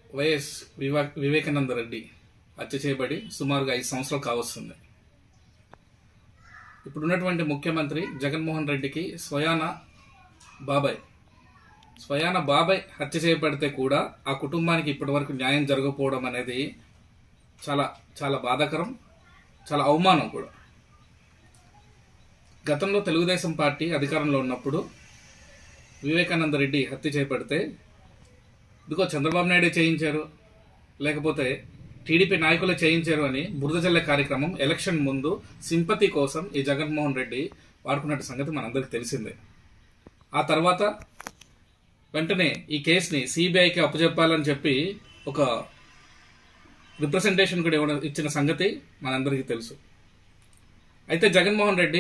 YS వివా Vivekananda Reddy హత్య చేయబడి సుమారుగా ఐదు సంవత్సరాలు కావస్తుంది ఇప్పుడున్నటువంటి ముఖ్యమంత్రి జగన్మోహన్ రెడ్డికి స్వయాన బాబాయ్ స్వయాన బాబాయ్ హత్య చేయబడితే కూడా ఆ కుటుంబానికి ఇప్పటివరకు న్యాయం జరగకపోవడం అనేది చాలా చాలా బాధాకరం చాలా అవమానం కూడా గతంలో తెలుగుదేశం పార్టీ అధికారంలో ఉన్నప్పుడు వివేకానంద రెడ్డి హత్య చేయబడితే ఇదిగో చంద్రబాబు నాయుడే చేయించారు లేకపోతే టీడీపీ నాయకులే చేయించారు అని బురద జల్లే కార్యక్రమం ఎలక్షన్ ముందు సింపతి కోసం ఈ జగన్మోహన్ రెడ్డి వాడుకున్నట్టు సంగతి మనందరికీ తెలిసిందే ఆ తర్వాత వెంటనే ఈ కేసుని సిబిఐకి అప్పచెప్పాలని చెప్పి ఒక రిప్రజెంటేషన్ కూడా ఇవ్వడం ఇచ్చిన సంగతి మనందరికీ తెలుసు అయితే జగన్మోహన్ రెడ్డి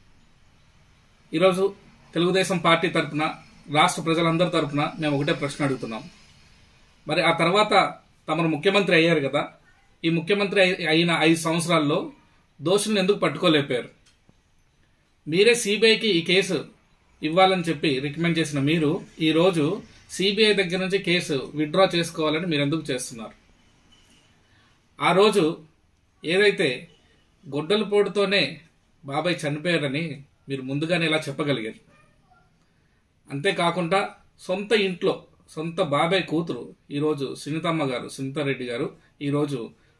ఈరోజు తెలుగుదేశం పార్టీ తరపున రాష్ట్ర ప్రజలందరి తరపున మేము ఒకటే ప్రశ్న అడుగుతున్నాం మరి ఆ తర్వాత తమరు ముఖ్యమంత్రి అయ్యారు కదా ఈ ముఖ్యమంత్రి అయి- అయిన ఐదు సంవత్సరాల్లో దోషులను ఎందుకు పట్టుకోలేపారు మీరే సిబిఐకి ఈ కేసు ఇవ్వాలని చెప్పి రికమెండ్ చేసిన మీరు ఈ రోజు సిబిఐ దగ్గర నుంచి కేసు విత్డ్రా చేసుకోవాలని మీరు ఎందుకు చేస్తున్నారు ఆ రోజు ఏదైతే గొడ్డల పోటుతోనే బాబాయ్ చనిపోయారని మీరు ముందుగానే ఇలా చెప్పగలిగారు అంతేకాకుండా సొంత ఇంట్లో సొంత బాబాయ్ కూతురు ఈరోజు సునీతమ్మ గారు సునీతారెడ్డి గారు ఈరోజు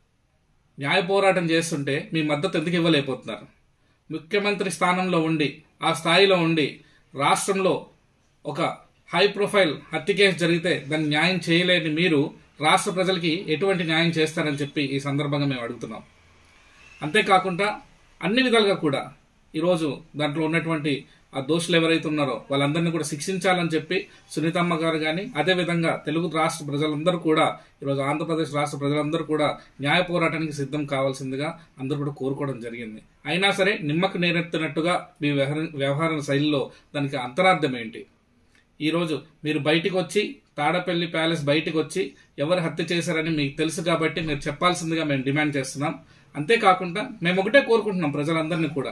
న్యాయ పోరాటం చేస్తుంటే మీ మద్దతు ఎందుకు ఇవ్వలేకపోతున్నారు ముఖ్యమంత్రి స్థానంలో ఉండి ఆ స్థాయిలో ఉండి రాష్ట్రంలో ఒక హై ప్రొఫైల్ హత్య కేసు జరిగితే దాన్ని న్యాయం చేయలేని మీరు రాష్ట్ర ప్రజలకి ఎటువంటి న్యాయం చేస్తారని చెప్పి ఈ సందర్భంగా మేము అడుగుతున్నాం అంతేకాకుండా అన్ని విధాలుగా కూడా ఈరోజు దాంట్లో ఉన్నటువంటి ఆ దోషులు ఎవరైతే ఉన్నారో వాళ్ళందరినీ కూడా శిక్షించాలని చెప్పి సునీతమ్మ గారు కానీ అదేవిధంగా తెలుగు రాష్ట్ర ప్రజలందరూ కూడా ఈరోజు ఆంధ్రప్రదేశ్ రాష్ట్ర ప్రజలందరూ కూడా న్యాయ పోరాటానికి సిద్ధం కావాల్సిందిగా అందరూ కూడా కోరుకోవడం జరిగింది అయినా సరే నిమ్మకు నేరెత్తినట్టుగా మీ వ్యవహార వ్యవహార శైలిలో దానికి అంతరార్థం ఏంటి ఈరోజు మీరు బయటికి వచ్చి తాడపల్లి ప్యాలెస్ బయటికి వచ్చి ఎవరు హత్య చేశారని మీకు తెలుసు కాబట్టి మీరు చెప్పాల్సిందిగా మేము డిమాండ్ చేస్తున్నాం అంతేకాకుండా మేము ఒకటే కోరుకుంటున్నాం ప్రజలందరినీ కూడా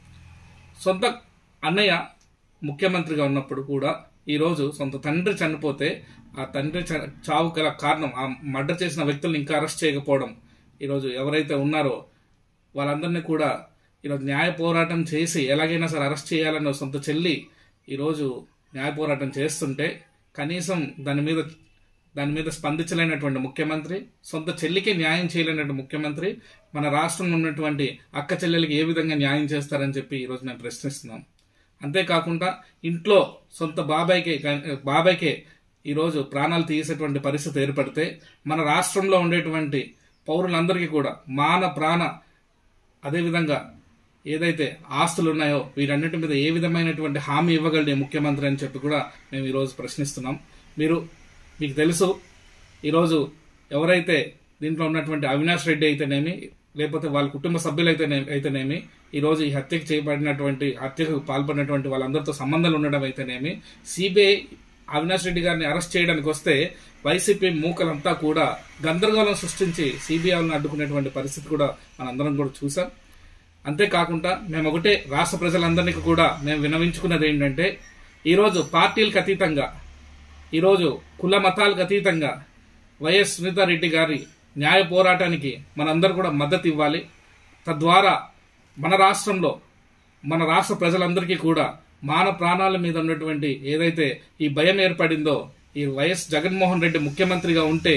సొంత అన్నయ్య ముఖ్యమంత్రిగా ఉన్నప్పుడు కూడా ఈరోజు సొంత తండ్రి చనిపోతే ఆ తండ్రి చ- చావు గల కారణం ఆ మర్డర్ చేసిన వ్యక్తులను ఇంకా అరెస్ట్ చేయకపోవడం ఈరోజు ఎవరైతే ఉన్నారో వాళ్ళందరినీ కూడా ఈరోజు న్యాయ పోరాటం చేసి ఎలాగైనా సరే అరెస్ట్ చేయాలన్న సొంత చెల్లి ఈరోజు న్యాయ పోరాటం చేస్తుంటే కనీసం దాని మీద దాని మీద స్పందించలేనటువంటి ముఖ్యమంత్రి సొంత చెల్లికి న్యాయం చేయలేనటువంటి ముఖ్యమంత్రి మన రాష్ట్రంలో ఉన్నటువంటి అక్క చెల్లెలకి ఏ విధంగా న్యాయం చేస్తారని చెప్పి ఈరోజు మేము ప్రశ్నిస్తున్నాం అంతేకాకుండా ఇంట్లో సొంత బాబాయ్కి బాబాయ్కే ఈరోజు ప్రాణాలు తీసేటువంటి పరిస్థితి ఏర్పడితే మన రాష్ట్రంలో ఉండేటువంటి పౌరులందరికీ కూడా మాన ప్రాణ అదేవిధంగా ఏదైతే ఆస్తులు ఉన్నాయో వీటన్నిటి మీద ఏ విధమైనటువంటి హామీ ఇవ్వగలిగే ముఖ్యమంత్రి అని చెప్పి కూడా మేము ఈరోజు ప్రశ్నిస్తున్నాం మీరు మీకు తెలుసు ఈరోజు ఎవరైతే దీంట్లో ఉన్నటువంటి అవినాష్ రెడ్డి అయితేనేమి లేకపోతే వాళ్ళ కుటుంబ సభ్యులైతే అయితేనేమి ఈరోజు ఈ హత్యకు చేయబడినటువంటి హత్యకు పాల్పడినటువంటి వాళ్ళందరితో సంబంధాలు ఉండడం అయితేనేమి సిబిఐ అవినాష్ రెడ్డి గారిని అరెస్ట్ చేయడానికి వస్తే వైసీపీ మూకలంతా కూడా గందరగోళం సృష్టించి సిబిఐలను అడ్డుకునేటువంటి పరిస్థితి కూడా మనందరం కూడా చూసాం అంతేకాకుండా మేము ఒకటే రాష్ట్ర ప్రజలందరికీ కూడా మేము వినవించుకున్నది ఏంటంటే ఈరోజు పార్టీలకు అతీతంగా ఈరోజు కుల మతాలకు అతీతంగా వైఎస్ సునీతారెడ్డి గారి న్యాయ పోరాటానికి మనందరూ కూడా మద్దతు ఇవ్వాలి తద్వారా మన రాష్ట్రంలో మన రాష్ట్ర ప్రజలందరికీ కూడా మాన ప్రాణాల మీద ఉన్నటువంటి ఏదైతే ఈ భయం ఏర్పడిందో ఈ వైఎస్ జగన్మోహన్ రెడ్డి ముఖ్యమంత్రిగా ఉంటే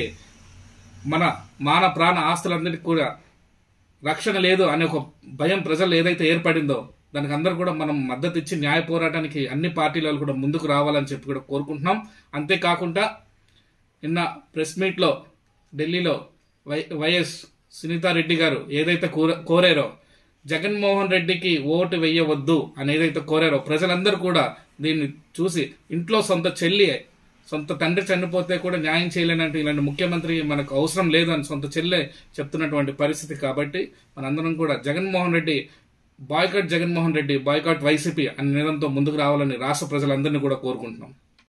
మన మాన ప్రాణ ఆస్తులందరికీ కూడా రక్షణ లేదు అనే ఒక భయం ప్రజలు ఏదైతే ఏర్పడిందో దానికి అందరూ కూడా మనం మద్దతు ఇచ్చి న్యాయ పోరాటానికి అన్ని పార్టీలు కూడా ముందుకు రావాలని చెప్పి కూడా కోరుకుంటున్నాం అంతేకాకుండా నిన్న ప్రెస్ మీట్ లో ఢిల్లీలో వై వైఎస్ సునీతారెడ్డి గారు ఏదైతే కోర- కోరారో జగన్మోహన్ రెడ్డికి ఓటు వెయ్యవద్దు అని ఏదైతే కోరారో ప్రజలందరూ కూడా దీన్ని చూసి ఇంట్లో సొంత చెల్లి సొంత తండ్రి చనిపోతే కూడా న్యాయం చేయలేనంటే ఇలాంటి ముఖ్యమంత్రి మనకు అవసరం లేదు అని సొంత చెల్లె చెప్తున్నటువంటి పరిస్థితి కాబట్టి మనందరం కూడా Jaganmohan Reddy boycott Jaganmohan Reddy boycott YCP అనే నిరంతో ముందుకు రావాలని రాష్ట్ర ప్రజలందరినీ కూడా కోరుకుంటున్నాం